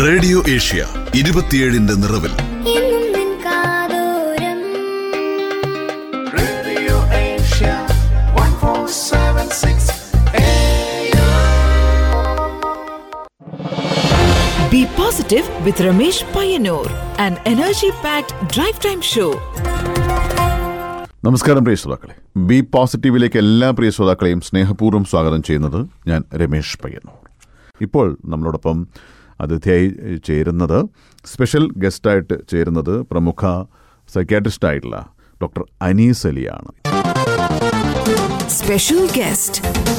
Radio Asia ഇരുപത്തിയേഴിന്റെ നിറവിൽ എന്നും നിൻ കാതോരം Radio Asia 1476 Be positive with Ramesh Payanur, an energy packed drive time show. നമസ്കാരം പ്രിയ ശ്രോതാക്കളെ ബി പോസിറ്റീവിലേക്ക് എല്ലാ പ്രിയ ശ്രോതാക്കളെയും സ്നേഹപൂർവ്വം സ്വാഗതം ചെയ്യുന്നത് ഞാൻ രമേഷ് പയ്യന്നൂർ ഇപ്പോൾ നമ്മളോടൊപ്പം അതിഥിയായി ചേരുന്നത് സ്പെഷ്യൽ ഗസ്റ്റായിട്ട് ചേരുന്നത് പ്രമുഖ സൈക്യാട്രിസ്റ്റ് ആയിട്ടുള്ള ഡോക്ടർ അനീസ് അലിയാണ് Special guest.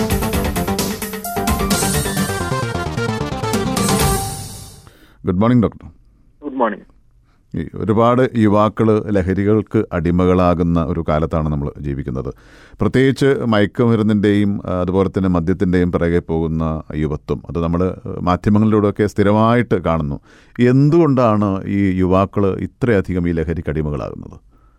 Good morning doctor good morning ഈ ഒരുപാട് യുവാക്കൾ ലഹരികൾക്ക് അടിമകളാകുന്ന ഒരു കാലത്താണ് നമ്മൾ ജീവിക്കുന്നത് പ്രത്യേകിച്ച് മയക്കുമരുന്നിൻ്റെയും അതുപോലെ തന്നെ മദ്യത്തിൻ്റെയും പിറകെ പോകുന്ന യുവത്വം അത് നമ്മൾ മാധ്യമങ്ങളിലൂടെയൊക്കെ സ്ഥിരമായിട്ട് കാണുന്നു എന്തുകൊണ്ടാണ് ഈ യുവാക്കൾ ഇത്രയധികം ഈ ലഹരിക്ക് അടിമകളാകുന്നത്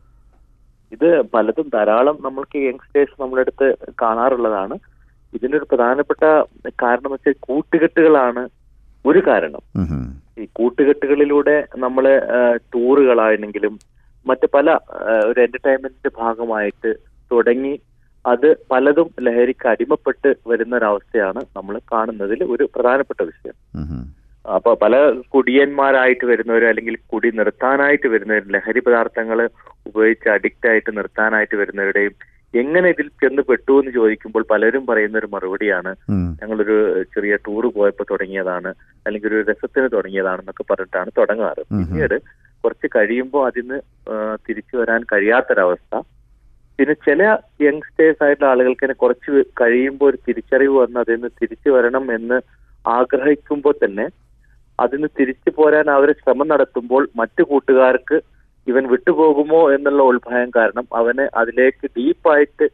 ഇത് പലതും ധാരാളം നമ്മൾക്ക് യങ്സ്റ്റേഴ്സ് നമ്മുടെ അടുത്ത് കാണാറുള്ളതാണ് ഇതിനൊരു പ്രധാനപ്പെട്ട കാരണം വെച്ചാൽ കൂട്ടുകെട്ടുകളാണ് ഒരു കാരണം ഉം ഹും. ഈ കൂട്ടുകെട്ടുകളിലൂടെ നമ്മള് ടൂറുകളാണെങ്കിലും മറ്റ് പല ആ, ഒരു എന്റർടൈൻമെന്റിന്റെ ഭാഗമായിട്ട് തുടങ്ങി അത് പലതും ലഹരിക്ക് അടിമപ്പെട്ട് വരുന്ന ഒരവസ്ഥയാണ് നമ്മൾ കാണുന്നതിൽ ഒരു പ്രധാനപ്പെട്ട വിഷയം ഉം ഹും. അപ്പൊ പല കുടിയന്മാരായിട്ട് വരുന്നവരും അല്ലെങ്കിൽ കുടി നിർത്താനായിട്ട് വരുന്നവരും ലഹരി പദാർത്ഥങ്ങൾ ഉപയോഗിച്ച് അഡിക്റ്റ് ആയിട്ട് നിർത്താനായിട്ട് വരുന്നവരുടെയും എങ്ങനെ ഇതിൽ ചെന്ന് പെട്ടു എന്ന് ചോദിക്കുമ്പോൾ പലരും പറയുന്ന ഒരു മറുപടിയാണ് ഉം. ഞങ്ങളൊരു ചെറിയ ടൂർ പോയപ്പോൾ തുടങ്ങിയതാണ് അല്ലെങ്കിൽ ഒരു രസത്തിന് തുടങ്ങിയതാണെന്നൊക്കെ പറഞ്ഞിട്ടാണ് തുടങ്ങാറ് ഉം. പിന്നീട് കുറച്ച് കഴിയുമ്പോൾ അതിന് ആ, തിരിച്ചു വരാൻ കഴിയാത്തൊരവസ്ഥ പിന്നെ ചില യങ്സ്റ്റേഴ്സ് ആയിട്ടുള്ള ആളുകൾക്ക് തന്നെ കുറച്ച് കഴിയുമ്പോൾ ഒരു തിരിച്ചറിവ് വന്ന് അതിൽ നിന്ന് തിരിച്ചു വരണം എന്ന് ആഗ്രഹിക്കുമ്പോൾ തന്നെ അതിന് തിരിച്ചു പോരാൻ അവർ ശ്രമം നടത്തുമ്പോൾ മറ്റു കൂട്ടുകാർക്ക് ഇവൻ വിട്ടുപോകുമോ എന്നുള്ള ഉത്ഭയം കാരണം അവന് അതിലേക്ക് ഡീപ്പായിട്ട്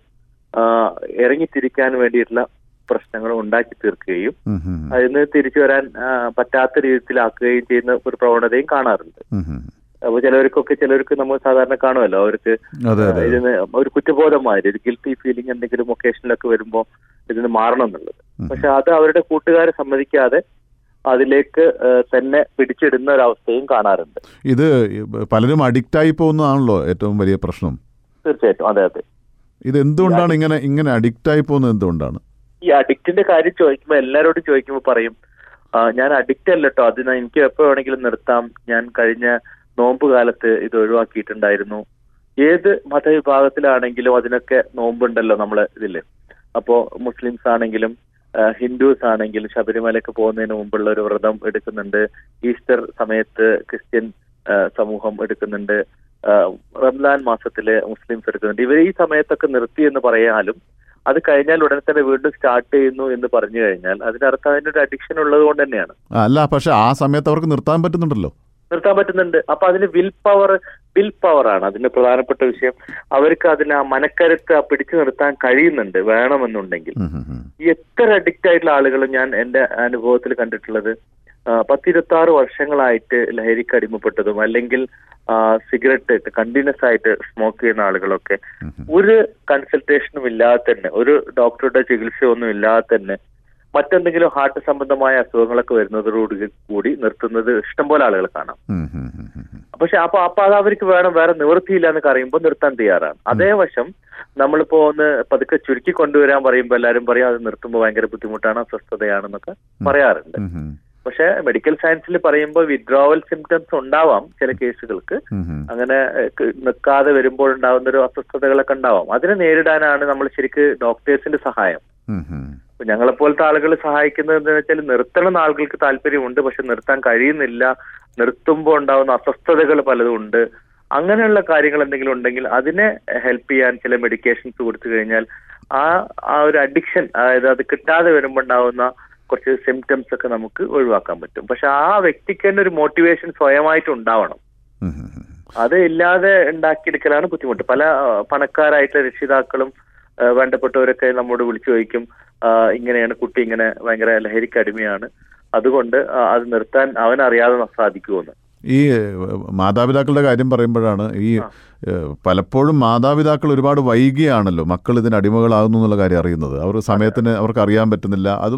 ഇറങ്ങിത്തിരിക്കാൻ വേണ്ടിയിട്ടുള്ള പ്രശ്നങ്ങൾ ഉണ്ടാക്കി തീർക്കുകയും ഉം ഹും. അതിന് തിരിച്ചു വരാൻ ആ, പറ്റാത്ത രീതിയിലാക്കുകയും ചെയ്യുന്ന ഒരു പ്രവണതയും കാണാറുണ്ട് ഉം ഹും. അപ്പൊ ചിലവർക്കൊക്കെ ചിലർക്ക് നമ്മൾ സാധാരണ കാണുമല്ലോ അവർക്ക് അതെ അതെ ഇതിന് ഒരു കുറ്റബോധമാതിരി ഒരു ഗിൽറ്റി ഫീലിംഗ് എന്തെങ്കിലും ഒക്കേഷനിലൊക്കെ വരുമ്പോൾ ഇതിന് മാറണം എന്നുള്ളത് പക്ഷെ അത് അവരുടെ കൂട്ടുകാരെ സമ്മതിക്കാതെ അതിലേക്ക് ആ, തന്നെ പിടിച്ചിടുന്ന ഒരവസ്ഥയും കാണാറുണ്ട് ഇത് പലരും അഡിക്റ്റായി പോകുന്നതാണല്ലോ ഏറ്റവും വലിയ പ്രശ്നം തീർച്ചയായിട്ടും അതെ അതെ ഇത് എന്തുകൊണ്ടാണ് ഇങ്ങനെ ഇങ്ങനെ അഡിക്റ്റായി പോകുന്നത് എന്തുകൊണ്ടാണ് ഈ അഡിക്റ്റിന്റെ കാര്യം ചോദിക്കുമ്പോൾ എല്ലാരോടും ചോദിക്കുമ്പോൾ പറയും "ആ, ഞാൻ അഡിക്റ്റ് അല്ല കേട്ടോ അതിന് എനിക്ക് എപ്പോ വേണമെങ്കിലും നിർത്താം ഞാൻ കഴിഞ്ഞ നോമ്പ് കാലത്ത് ഇത് ഒഴിവാക്കിയിട്ടുണ്ടായിരുന്നു ഏത് മതവിഭാഗത്തിലാണെങ്കിലും അതിനൊക്കെ നോമ്പുണ്ടല്ലോ നമ്മളെ ഇതില് അപ്പോ മുസ്ലിംസ് ആണെങ്കിലും ആ, ഹിന്ദുസ് ആണെങ്കിലും ശബരിമലയ്ക്ക് പോകുന്നതിന് മുമ്പുള്ള ഒരു വ്രതം എടുക്കുന്നുണ്ട് ഈസ്റ്റർ സമയത്ത് ക്രിസ്ത്യൻ ആ, സമൂഹം എടുക്കുന്നുണ്ട് ആ, റംസാൻ മാസത്തില് മുസ്ലിംസ് എടുക്കുന്നുണ്ട് ഇവർ ഈ സമയത്തൊക്കെ നിർത്തി എന്ന് പറയാലും അത് കഴിഞ്ഞാൽ ഉടനെ തന്നെ വീണ്ടും സ്റ്റാർട്ട് ചെയ്യുന്നു എന്ന് പറഞ്ഞു കഴിഞ്ഞാൽ അതിനർത്ഥം അതിനൊരു അഡിക്ഷൻ ഉള്ളത് കൊണ്ട് തന്നെയാണ് ആ, അല്ല പക്ഷെ ആ സമയത്ത് അവർക്ക് നിർത്താൻ പറ്റുന്നുണ്ടല്ലോ നിർത്താൻ പറ്റുന്നുണ്ട് അപ്പൊ അതിന് വിൽ പവർ വിൽ പവർ ആണ് അതിന്റെ പ്രധാനപ്പെട്ട വിഷയം അവർക്ക് അതിന് ആ മനക്കരുത്ത് ആ പിടിച്ചു നിർത്താൻ കഴിയുന്നുണ്ട് വേണമെന്നുണ്ടെങ്കിൽ ഉം ഹും ഹും. ഈ എത്ര അഡിക്റ്റ് ആയിട്ടുള്ള ആളുകൾ ഞാൻ എന്റെ അനുഭവത്തിൽ കണ്ടിട്ടുള്ളത് ആ, പത്തിരുപത്തി ആറ് വർഷങ്ങളായിട്ട് ലഹരിക്ക് അടിമപ്പെട്ടതും അല്ലെങ്കിൽ സിഗരറ്റ് കണ്ടിന്യൂസ് ആയിട്ട് സ്മോക്ക് ചെയ്യുന്ന ആളുകളൊക്കെ ഒരു കൺസൾട്ടേഷനും ഇല്ലാതെ തന്നെ ഒരു ഡോക്ടറുടെ ചികിത്സയൊന്നും ഇല്ലാതെ തന്നെ മറ്റെന്തെങ്കിലും ഹാർട്ട് സംബന്ധമായ അസുഖങ്ങളൊക്കെ വരുന്നതോട് കൂടി നിർത്തുന്നത് ഇഷ്ടംപോലെ ആളുകൾ കാണാം ഉം ഹും ഹും ഹും ഹും. പക്ഷെ അപ്പൊ അപ്പൊ അത് അവർക്ക് വേണം വേറെ നിവൃത്തിയില്ല എന്ന് അറിയുമ്പോൾ നിർത്താൻ തയ്യാറാണ് അതേ വശം നമ്മളിപ്പോ ഒന്ന് പതുക്കെ ചുരുക്കി കൊണ്ടുവരാൻ പറയുമ്പോൾ എല്ലാവരും പറയും അത് നിർത്തുമ്പോൾ ഭയങ്കര ബുദ്ധിമുട്ടാണ് അസ്വസ്ഥതയാണെന്നൊക്കെ പറയാറുണ്ട് ഉം ഹും. പക്ഷെ മെഡിക്കൽ സയൻസിൽ പറയുമ്പോൾ വിഡ്രോവൽ സിംറ്റംസ് ഉണ്ടാവാം ചില കേസുകൾക്ക് ഉം ഹും. അങ്ങനെ ഏഹ്, ക- നിൽക്കാതെ വരുമ്പോൾ ഉണ്ടാവുന്ന ഒരു അസ്വസ്ഥതകളൊക്കെ ഉണ്ടാവാം അതിനെ നേരിടാനാണ് നമ്മൾ ശരിക്ക് ഡോക്ടേഴ്സിന്റെ സഹായം ഉം ഹും. ഇപ്പൊ ഞങ്ങളെപ്പോലത്തെ ആളുകൾ സഹായിക്കുന്നത് എന്താണെന്ന് വെച്ചാൽ നിർത്തണം എന്ന് ആളുകൾക്ക് താല്പര്യമുണ്ട് പക്ഷെ നിർത്താൻ കഴിയുന്നില്ല നിർത്തുമ്പോൾ ഉണ്ടാവുന്ന അസ്വസ്ഥതകൾ പലതും ഉണ്ട് അങ്ങനെയുള്ള കാര്യങ്ങൾ എന്തെങ്കിലും ഉണ്ടെങ്കിൽ അതിനെ ഹെൽപ്പ് ചെയ്യാൻ ചില മെഡിക്കേഷൻസ് കൊടുത്തു കഴിഞ്ഞാൽ ആ ആ ഒരു അഡിക്ഷൻ അതായത് അത് കിട്ടാതെ വരുമ്പോൾ ഉണ്ടാവുന്ന കുറച്ച് സിംറ്റംസ് ഒക്കെ നമുക്ക് ഒഴിവാക്കാൻ പറ്റും പക്ഷെ ആ വ്യക്തിക്ക് തന്നെ ഒരു മോട്ടിവേഷൻ സ്വയമായിട്ട് ഉണ്ടാവണം ഉം ഹും ഹും. അത് ഇല്ലാതെ ഉണ്ടാക്കിയെടുക്കലാണ് ബുദ്ധിമുട്ട് പല ആ, പണക്കാരായിട്ടുള്ള രക്ഷിതാക്കളും ആ, വേണ്ടപ്പെട്ടവരൊക്കെ നമ്മോട് വിളിച്ചു ചോദിക്കും ആ, ഇങ്ങനെയാണ് കുട്ടി ഇങ്ങനെ ഭയങ്കര ലഹരിക്ക് അടിമയാണ് അതുകൊണ്ട് ആ, അത് നിർത്താൻ അവൻ അറിയാതെ സാധിക്കുമെന്ന് ഈ ഏഹ്, മാതാപിതാക്കളുടെ കാര്യം പറയുമ്പോഴാണ് ഈ ഏഹ്, പലപ്പോഴും മാതാപിതാക്കൾ ഒരുപാട് വൈകിയാണല്ലോ മക്കൾ ഇതിന് അടിമകളാകുന്നു എന്നുള്ള കാര്യം അറിയുന്നത് അവർ സമയത്തിന് അവർക്ക് അറിയാൻ പറ്റുന്നില്ല അതും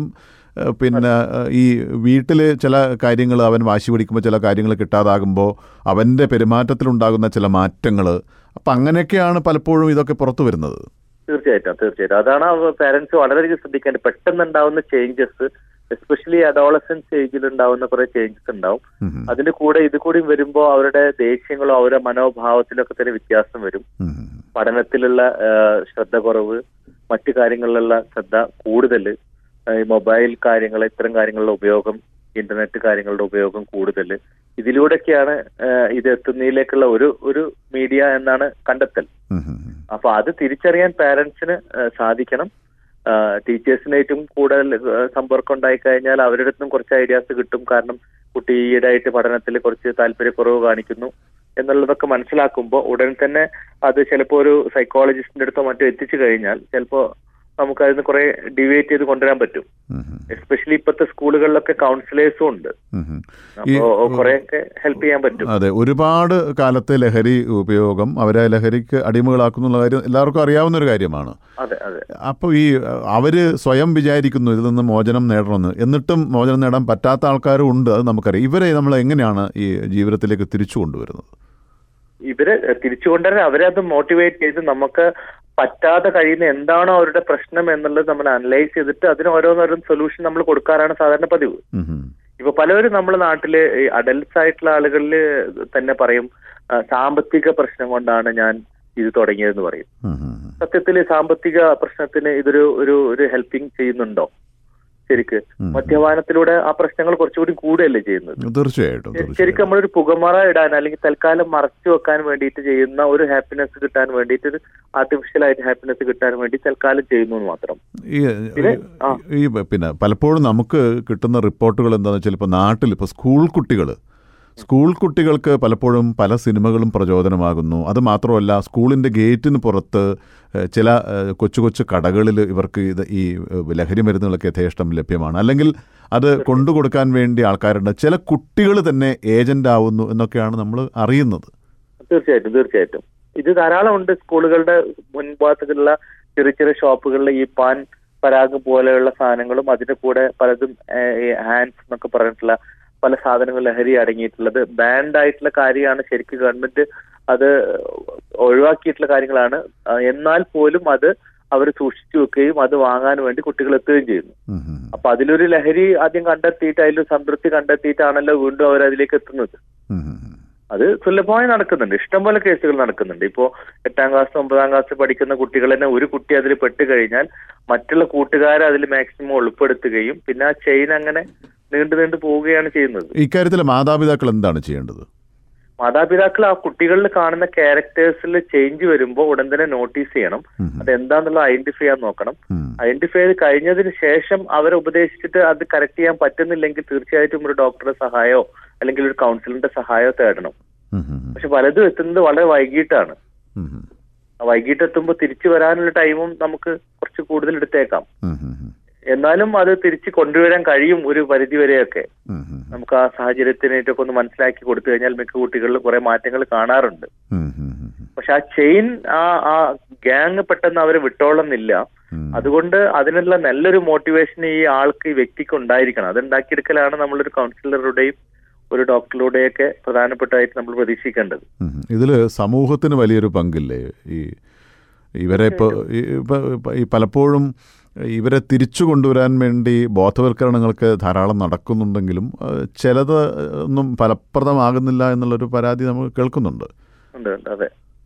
ഏഹ് പിന്നെ ഏഹ് ഈ വീട്ടിൽ ചില കാര്യങ്ങൾ അവൻ വാശി പിടിക്കുമ്പോൾ ചില കാര്യങ്ങൾ കിട്ടാതാകുമ്പോൾ അവൻ്റെ പെരുമാറ്റത്തിലുണ്ടാകുന്ന ചില മാറ്റങ്ങൾ അപ്പം അങ്ങനെയൊക്കെയാണ് പലപ്പോഴും ഇതൊക്കെ പുറത്തു വരുന്നത് തീർച്ചയായിട്ടും തീർച്ചയായിട്ടും അതാണ് പാരന്റ്സ് വളരെയധികം ശ്രദ്ധിക്കേണ്ടത് പെട്ടെന്ന് ഉണ്ടാവുന്ന ചേഞ്ചസ് എസ്പെഷ്യലി അഡോളസൻസ് ഏജിൽ ഉണ്ടാവുന്ന കുറെ ചേഞ്ചസ് ഉണ്ടാവും ഉം. അതിന്റെ കൂടെ ഇത് കൂടി വരുമ്പോൾ അവരുടെ ദേഷ്യങ്ങളോ അവരുടെ മനോഭാവത്തിലൊക്കെ തന്നെ വ്യത്യാസം വരും ഉം. പഠനത്തിലുള്ള ആ, ശ്രദ്ധ കുറവ് മറ്റു കാര്യങ്ങളിലുള്ള ശ്രദ്ധ കൂടുതൽ ഈ മൊബൈൽ കാര്യങ്ങൾ ഇത്തരം കാര്യങ്ങളുടെ ഉപയോഗം ഇന്റർനെറ്റ് കാര്യങ്ങളുടെ ഉപയോഗം കൂടുതൽ ഇതിലൂടെയൊക്കെയാണ് ആ, ഇത് എത്തുന്നതിലേക്കുള്ള ഒരു ഒരു മീഡിയ എന്നാണ് കണ്ടെത്തൽ ഉം. ഉം. അപ്പൊ അത് തിരിച്ചറിയാൻ പാരന്റ്സിന് സാധിക്കണം ടീച്ചേഴ്സിനായിട്ടും കൂടുതൽ ആ, സമ്പർക്കം ഉണ്ടായി കഴിഞ്ഞാൽ അവരുടെ അടുത്തും കുറച്ച് ഐഡിയാസ് കിട്ടും കാരണം കുട്ടി ഈയിടെയായിട്ട് പഠനത്തിൽ കുറച്ച് താല്പര്യക്കുറവ് കാണിക്കുന്നു എന്നുള്ളതൊക്കെ മനസ്സിലാക്കുമ്പോൾ ഉടൻ തന്നെ അത് ചിലപ്പോൾ ഒരു സൈക്കോളജിസ്റ്റിന്റെ അടുത്തോ മറ്റോ എത്തിച്ചു കഴിഞ്ഞാൽ ചിലപ്പോൾ നമുക്ക് അതിന് കുറെ ഡിവേറ്റ് ചെയ്ത് കൊണ്ടുവരാൻ പറ്റും ഉം. ഉം. എസ്പെഷ്യലി ഇപ്പോഴത്തെ സ്കൂളുകളിലൊക്കെ കൗൺസിലേഴ്സും ഉണ്ട് ഉം. ഉം. ഈ അപ്പോ കുറെയൊക്കെ ഹെൽപ്പ് ചെയ്യാൻ പറ്റും അതെ ഒരുപാട് കാലത്തെ ലഹരി ഉപയോഗം അവരെ ലഹരിക്ക് അടിമകളാക്കുന്നുള്ള കാര്യം എല്ലാവർക്കും അറിയാവുന്ന ഒരു കാര്യമാണ് അതെ അതെ അപ്പോൾ ഈ അവർ സ്വയം വിചാരിക്കുന്നു ഇതിൽ നിന്ന് മോചനം നേടണമെന്ന് എന്നിട്ടും മോചനം നേടാൻ പറ്റാത്ത ആൾക്കാരും ഉണ്ട് അത് നമുക്കറിയാം ഇവരെ നമ്മൾ എങ്ങനെയാണ് ഈ ജീവിതത്തിലേക്ക് തിരിച്ചു കൊണ്ടുവരുന്നത് ഇവര് തിരിച്ചു കൊണ്ടുവരാൻ അവരെ അത് മോട്ടിവേറ്റ് ചെയ്ത് നമുക്ക് പറ്റാതെ കഴിയുന്ന എന്താണോ അവരുടെ പ്രശ്നം എന്നുള്ളത് നമ്മൾ അനലൈസ് ചെയ്തിട്ട് അതിന് ഓരോന്നോരോന്ന് സൊല്യൂഷൻ നമ്മൾ കൊടുക്കാറാണ് സാധാരണ പതിവ് ഉം ഉം. ഇപ്പൊ പലവരും നമ്മുടെ നാട്ടില് ഈ അഡൽട്സ് ആയിട്ടുള്ള ആളുകളിൽ തന്നെ പറയും ആ, സാമ്പത്തിക പ്രശ്നം കൊണ്ടാണ് ഞാൻ ഇത് തുടങ്ങിയതെന്ന് പറയും ഉം ഉം ഉം. സത്യത്തിൽ സാമ്പത്തിക പ്രശ്നത്തിന് ഇതൊരു ഒരു ഒരു ഹെൽപ്പിംഗ് ചെയ്യുന്നുണ്ടോ ശരിക്ക് ഉം. മദ്യപാനത്തിലൂടെ ആ പ്രശ്നങ്ങൾ കുറച്ചുകൂടി കൂടുകയല്ലേ ചെയ്യുന്നത് തീർച്ചയായിട്ടും ശരിക്കും തീർച്ചയായിട്ടും നമ്മളൊരു പുകമറ ഇടാൻ അല്ലെങ്കിൽ തൽക്കാലം മറച്ചു വെക്കാൻ വേണ്ടിയിട്ട് ചെയ്യുന്ന ഒരു ഹാപ്പിനെസ് കിട്ടാൻ വേണ്ടിയിട്ട് ഒരു ആർട്ടിഫിഷ്യൽ ആയിട്ട് ഹാപ്പിനെസ് കിട്ടാൻ വേണ്ടി തൽക്കാലം ചെയ്യുന്നു എന്ന് മാത്രം ഈ പിന്നെ, ആ. ഈ പിന്നെ പലപ്പോഴും നമുക്ക് കിട്ടുന്ന റിപ്പോർട്ടുകൾ എന്താണെന്ന് വെച്ചാൽ ഇപ്പോൾ നാട്ടിൽ ഇപ്പോൾ സ്കൂൾ കുട്ടികൾ സ്കൂൾ കുട്ടികൾക്ക് പലപ്പോഴും പല സിനിമകളും പ്രചോദനമാകുന്നു അത് മാത്രമല്ല സ്കൂളിൻ്റെ ഗേറ്റിന് പുറത്ത് ഏഹ്, ചില ഏഹ്, കൊച്ചു കൊച്ചു കടകളിൽ ഇവർക്ക് ഇത് ഈ ഏഹ്, ലഹരി മരുന്നുകളൊക്കെ യഥേഷ്ടം ലഭ്യമാണ് അല്ലെങ്കിൽ അത് കൊണ്ടുകൊടുക്കാൻ വേണ്ടി ആൾക്കാരുണ്ട് ചില കുട്ടികൾ തന്നെ ഏജന്റ് ആവുന്നു എന്നൊക്കെയാണ് നമ്മൾ അറിയുന്നത് തീർച്ചയായിട്ടും തീർച്ചയായിട്ടും ഇത് ധാരാളം ഉണ്ട് സ്കൂളുകളുടെ മുൻഭാഗത്തുള്ള ചെറിയ ചെറിയ ഷോപ്പുകളിൽ ഈ പാൻ പരാഗ് പോലെയുള്ള സാധനങ്ങളും അതിന്റെ കൂടെ പലതും ഹാൻഡ്സ് എന്നൊക്കെ പറഞ്ഞിട്ടുള്ള പല സാധനങ്ങൾ ലഹരി അടങ്ങിയിട്ടുള്ളത് ബാൻഡ് ആയിട്ടുള്ള കാര്യമാണ് ശരിക്കും ഗവൺമെന്റ് അത് ഒഴിവാക്കിയിട്ടുള്ള കാര്യങ്ങളാണ് ആ, എന്നാൽ പോലും അത് അവർ സൂക്ഷിച്ചു വെക്കുകയും അത് വാങ്ങാൻ വേണ്ടി കുട്ടികൾ എത്തുകയും ചെയ്യുന്നു ഉം ഉം. അപ്പൊ അതിലൊരു ലഹരി ആദ്യം കണ്ടെത്തിയിട്ട് അതിലൊരു സംതൃപ്തി കണ്ടെത്തിയിട്ടാണല്ലോ വീണ്ടും അവർ അതിലേക്ക് എത്തുന്നത് ഉം ഉം. അത് സുലഭമായി നടക്കുന്നുണ്ട് ഇഷ്ടംപോലെ കേസുകൾ നടക്കുന്നുണ്ട് ഇപ്പോ എട്ടാം ക്ലാസ് ഒമ്പതാം ക്ലാസ് പഠിക്കുന്ന കുട്ടികൾ തന്നെ ഒരു കുട്ടി അതിൽ പെട്ട് കഴിഞ്ഞാൽ മറ്റുള്ള കൂട്ടുകാരെ അതിൽ മാക്സിമം ഉൾപ്പെടുത്തുകയും പിന്നെ ആ ചെയിൻ അങ്ങനെ നീണ്ടു നീണ്ടു പോവുകയാണ് ചെയ്യുന്നത് ഇക്കാര്യത്തിൽ മാതാപിതാക്കൾ എന്താണ് ചെയ്യേണ്ടത് മാതാപിതാക്കൾ ആ കുട്ടികളിൽ കാണുന്ന ക്യാരക്ടേഴ്സിൽ ചേഞ്ച് വരുമ്പോൾ ഉടൻ തന്നെ നോട്ടീസ് ചെയ്യണം ഉം. അതെന്താന്നുള്ളത് ഐഡന്റിഫൈ ചെയ്യാൻ നോക്കണം ഉം. ഐഡന്റിഫൈ ചെയ്ത് കഴിഞ്ഞതിന് ശേഷം അവരെ ഉപദേശിച്ചിട്ട് അത് കറക്റ്റ് ചെയ്യാൻ പറ്റുന്നില്ലെങ്കിൽ തീർച്ചയായിട്ടും ഒരു ഡോക്ടറുടെ സഹായമോ അല്ലെങ്കിൽ ഒരു കൗൺസിലറിന്റെ സഹായമോ തേടണം ഉം ഉം ഉം. പക്ഷെ പലതും എത്തുന്നത് വളരെ വൈകിട്ടാണ് ഉം ഉം. വൈകിട്ട് എത്തുമ്പോൾ തിരിച്ചു വരാനുള്ള ടൈമും നമുക്ക് കുറച്ച് കൂടുതൽ എടുത്തേക്കാം ഉം ഉം ഉം. എന്നാലും അത് തിരിച്ച് കൊണ്ടുവരാൻ കഴിയും ഒരു പരിധി വരെയൊക്കെ ഉം ഉം. നമുക്ക് ആ സാഹചര്യത്തിനായിട്ടൊക്കെ ഒന്ന് മനസ്സിലാക്കി കൊടുത്തു കഴിഞ്ഞാൽ മിക്ക കുട്ടികളിൽ കുറെ മാറ്റങ്ങൾ കാണാറുണ്ട് ഉം ഉം ഉം. പക്ഷെ ആ ചെയിൻ ആ ആ ഗ്യാങ് പെട്ടെന്ന് അവരെ വിട്ടോളുന്നില്ല ഉം. അതുകൊണ്ട് അതിനുള്ള നല്ലൊരു മോട്ടിവേഷൻ ഈ ആൾക്ക് ഈ വ്യക്തിക്ക് ഉണ്ടായിരിക്കണം അത് ഉണ്ടാക്കിയെടുക്കലാണ് നമ്മളൊരു കൗൺസിലറുടെയും ഒരു ഡോക്ടറുടെയൊക്കെ പ്രധാനപ്പെട്ടതായിട്ട് നമ്മൾ പ്രതീക്ഷിക്കേണ്ടത് ഉം. ഇതില് സമൂഹത്തിന് വലിയൊരു പങ്കില്ലേ ഈ ഇവരെ ഇപ്പോൾ ഈ പലപ്പോഴും ഇവരെ തിരിച്ചു കൊണ്ടുവരാൻ വേണ്ടി ബോധവൽക്കരണങ്ങൾക്ക് ധാരാളം നടക്കുന്നുണ്ടെങ്കിലും ഏഹ്, ചിലത് ഒന്നും ഫലപ്രദമാകുന്നില്ല എന്നുള്ളൊരു പരാതി നമ്മൾ കേൾക്കുന്നുണ്ട് ഉണ്ട് ഉണ്ട് അതെ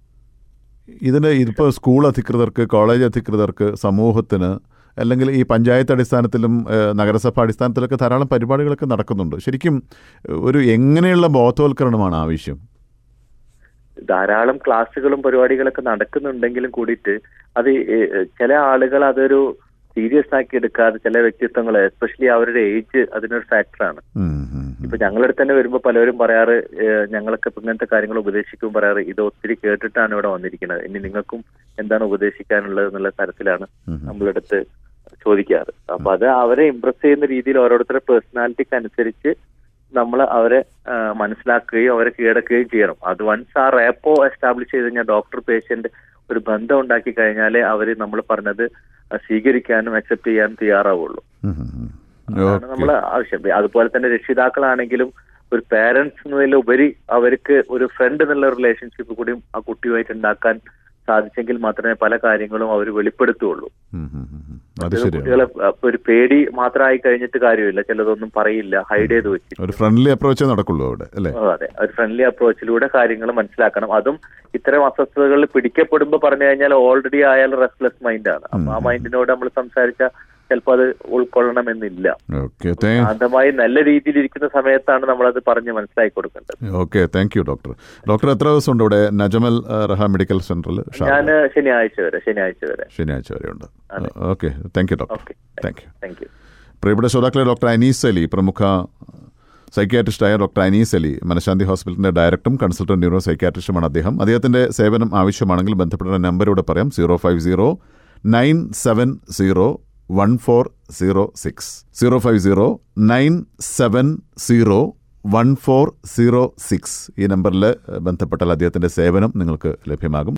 ഇതിന് ഇപ്പോൾ സ്കൂൾ അധികൃതർക്ക് കോളേജ് അധികൃതർക്ക് സമൂഹത്തിന് അല്ലെങ്കിൽ ഈ പഞ്ചായത്ത് അടിസ്ഥാനത്തിലും ഏഹ്, നഗരസഭ അടിസ്ഥാനത്തിലൊക്കെ ധാരാളം പരിപാടികളൊക്കെ നടക്കുന്നുണ്ട് ശരിക്കും ഏഹ്, ഒരു എങ്ങനെയുള്ള ബോധവൽക്കരണമാണ് ആവശ്യം ധാരാളം ക്ലാസ്സുകളും പരിപാടികളൊക്കെ നടക്കുന്നുണ്ടെങ്കിലും കൂടിയിട്ട് അത് ഏ- ഏ ചില ആളുകൾ അതൊരു സീരിയസ് ആക്കി എടുക്കാതെ ചില വ്യക്തിത്വങ്ങൾ എസ്പെഷ്യലി അവരുടെ ഏജ് അതിനൊരു ഫാക്ടറാണ് ഉം, ഉം, ഉം. ഇപ്പൊ ഞങ്ങളുടെ അടുത്ത് തന്നെ വരുമ്പോൾ പലരും പറയാറ് ഏ, ഞങ്ങളൊക്കെ ഇപ്പൊ ഇങ്ങനത്തെ കാര്യങ്ങൾ ഉപദേശിക്കും പറയാറ് ഇത് ഒത്തിരി കേട്ടിട്ടാണ് ഇവിടെ വന്നിരിക്കുന്നത് ഇനി നിങ്ങൾക്കും എന്താണ് ഉപദേശിക്കാനുള്ളത് എന്നുള്ള തരത്തിലാണ് ഉം. നമ്മളെടുത്ത് ചോദിക്കാറ് അപ്പൊ അത് അവരെ ഇംപ്രസ് ചെയ്യുന്ന രീതിയിൽ ഓരോരുത്തരുടെ പേഴ്സണാലിറ്റിക്ക് അനുസരിച്ച് നമ്മൾ അവരെ ആ, മനസ്സിലാക്കുകയും അവരെ കീഴടക്കുകയും ചെയ്യണം അത് വൺസ് ആ റേപ്പോ എസ്റ്റാബ്ലിഷ് ചെയ്ത് കഴിഞ്ഞാൽ ഡോക്ടർ പേഷ്യന്റ് ഒരു ബന്ധം ഉണ്ടാക്കി കഴിഞ്ഞാലേ അവർ നമ്മൾ പറഞ്ഞത് സ്വീകരിക്കാനും അക്സെപ്റ്റ് ചെയ്യാനും തയ്യാറാവുള്ളൂ ഉം, ഉം, ഉം. അതാണ് Okay. നമ്മളെ ആവശ്യം അതുപോലെ തന്നെ രക്ഷിതാക്കളാണെങ്കിലും ഒരു പാരന്റ്സ് എന്നതിലുപരി അവർക്ക് ഒരു ഫ്രണ്ട് എന്നുള്ള റിലേഷൻഷിപ്പ് കൂടിയും ആ കുട്ടിയുമായിട്ട് ഉണ്ടാക്കാൻ സാധിച്ചെങ്കിൽ മാത്രമേ പല കാര്യങ്ങളും അവർ വെളിപ്പെടുത്തുള്ളൂ ഉം, ഉം, ഉം, ഉം. അത് ഇത് ശരിയാണ് കുട്ടികളെ അപ്പൊ ഒരു പേടി മാത്രമായി കഴിഞ്ഞിട്ട് കാര്യമില്ല ചിലതൊന്നും പറയില്ല ഹൈഡ് ചെയ്ത് വെച്ചിട്ട് ഒരു ഫ്രണ്ട്ലി അപ്രോച്ചേ നടക്കുള്ളൂ അവിടെ അല്ലേ ഓ, അതെ ഒരു ഫ്രണ്ട്ലി അപ്രോച്ചിലൂടെ കാര്യങ്ങൾ മനസ്സിലാക്കണം അതും ഇത്തരം അസ്വസ്ഥതകളിൽ പിടിക്കപ്പെടുമ്പോൾ പറഞ്ഞു കഴിഞ്ഞാൽ ഓൾറെഡി അയാൾ റെസ്റ്റ്ലെസ് മൈൻഡാണ് അപ്പൊ ആ മൈൻഡിനോട് നമ്മൾ സംസാരിച്ച ചിലപ്പോൾ അത് ഉൾക്കൊള്ളണമെന്നില്ല ഓക്കെ ശാന്തമായി നല്ല രീതിയിൽ ഇരിക്കുന്ന സമയത്താണ് നമ്മളത് പറഞ്ഞ് മനസ്സിലാക്കി കൊടുക്കേണ്ടത് okay thank you doctor doctor എത്ര ദിവസം ഉണ്ട് ഇവിടെ നജമൽ ആ, റഹ മെഡിക്കൽ സെന്ററിൽ ഞാൻ ശനിയാഴ്ച വരെ ശനിയാഴ്ച വരെ ശനിയാഴ്ച വരെ ഉണ്ട് okay thank you doctor okay thank you thank you പ്രിയപ്പെട്ട ശ്രോതാക്കളെ ഡോക്ടർ അനീസ് അലി പ്രമുഖ സൈക്യാട്രിസ്റ്റായ ഡോക്ടർ അനീസ് അലി മനഃശാന്തി ഹോസ്പിറ്റലിന്റെ ഡയറക്ടറും കൺസൾട്ടന്റ് ന്യൂറോ സൈക്യാട്രിസ്റ്റുമാണ് അദ്ദേഹം അദ്ദേഹത്തിന്റെ സേവനം ആവശ്യമാണെങ്കിൽ ബന്ധപ്പെട്ട നമ്പറൂടെ പറയാം zero five zero nine seven zero one four zero six zero five zero nine seven zero one four zero six ഈ നമ്പറിൽ ബന്ധപ്പെട്ടാൽ അദ്ദേഹത്തിന്റെ സേവനം നിങ്ങൾക്ക് ലഭ്യമാകും